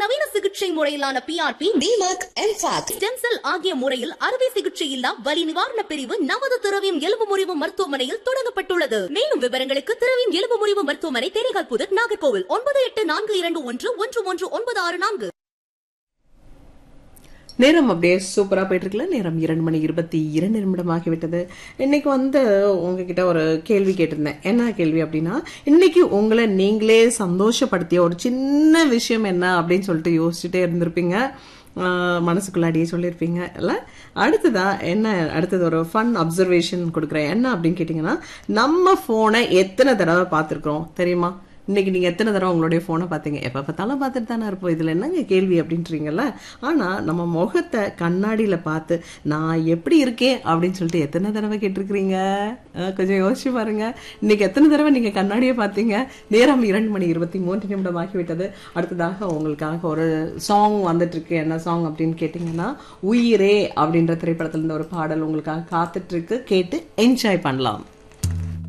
நவீன சிகிச்சை முறையிலான பிஆர்பி டிமார்க் எம்ஃபாக் ஸ்டெம் செல் ஆகிய முறையில் அறுவை சிகிச்சை இல்லா வலி நிவாரண பிரிவு நமது திரவியம் எலும்பு முறிவு மருத்துவமனையில் தொடங்கப்பட்டுள்ளது மேலும் விவரங்களுக்கு திரவியம் எலும்பு முறிவு மருத்துவமனை தேனிகால் புதர் நாகர்கோவில் ஒன்பது எட்டு நான்கு இரண்டு ஒன்று ஒன்று ஒன்று ஒன்பது ஆறு நான்கு நேரம் அப்படியே சூப்பரா போயிட்டு இருக்குல்ல நேரம் இரண்டு மணி இருபத்தி இரண்டு நிமிடம் ஆகிவிட்டது இன்னைக்கு வந்து உங்ககிட்ட ஒரு கேள்வி கேட்டிருந்தேன் என்ன கேள்வி அப்படின்னா இன்னைக்கு உங்களை நீங்களே சந்தோஷப்படுத்திய ஒரு சின்ன விஷயம் என்ன அப்படின்னு சொல்லிட்டு யோசிச்சுட்டே இருந்திருப்பீங்க ஆஹ் மனசுக்குள்ளாடியே சொல்லியிருப்பீங்க இல்ல அடுத்ததா என்ன அடுத்தது ஒரு ஃபன் அப்சர்வேஷன் கொடுக்குறேன் என்ன அப்படின்னு கேட்டிங்கன்னா நம்ம ஃபோனை எத்தனை தடவை பார்த்துருக்குறோம் தெரியுமா இன்னைக்கு நீங்க எத்தனை தடவை உங்களுடைய போனை பார்த்தீங்க எப்ப பார்த்தாலும் பார்த்துட்டு தானே இருப்போம் இதுல என்னங்க கேள்வி அப்படின்றீங்கல்ல ஆனா நம்ம முகத்தை கண்ணாடியில பார்த்து நான் எப்படி இருக்கேன் அப்படின்னு சொல்லிட்டு எத்தனை தடவை கேட்டிருக்கிறீங்க அஹ் கொஞ்சம் யோசிச்சு பாருங்க இன்னைக்கு எத்தனை தடவை நீங்க கண்ணாடியை பார்த்தீங்க நேரம் இரண்டு மணி இருபத்தி மூன்று நிமிடம் ஆகிவிட்டது அடுத்ததாக உங்களுக்காக ஒரு சாங் வந்துட்டு இருக்கு என்ன சாங் அப்படின்னு கேட்டிங்கன்னா உயிரே அப்படின்ற திரைப்படத்துல இருந்து ஒரு பாடல் உங்களுக்காக காத்துட்டு இருக்கு கேட்டு என்ஜாய் பண்ணலாம்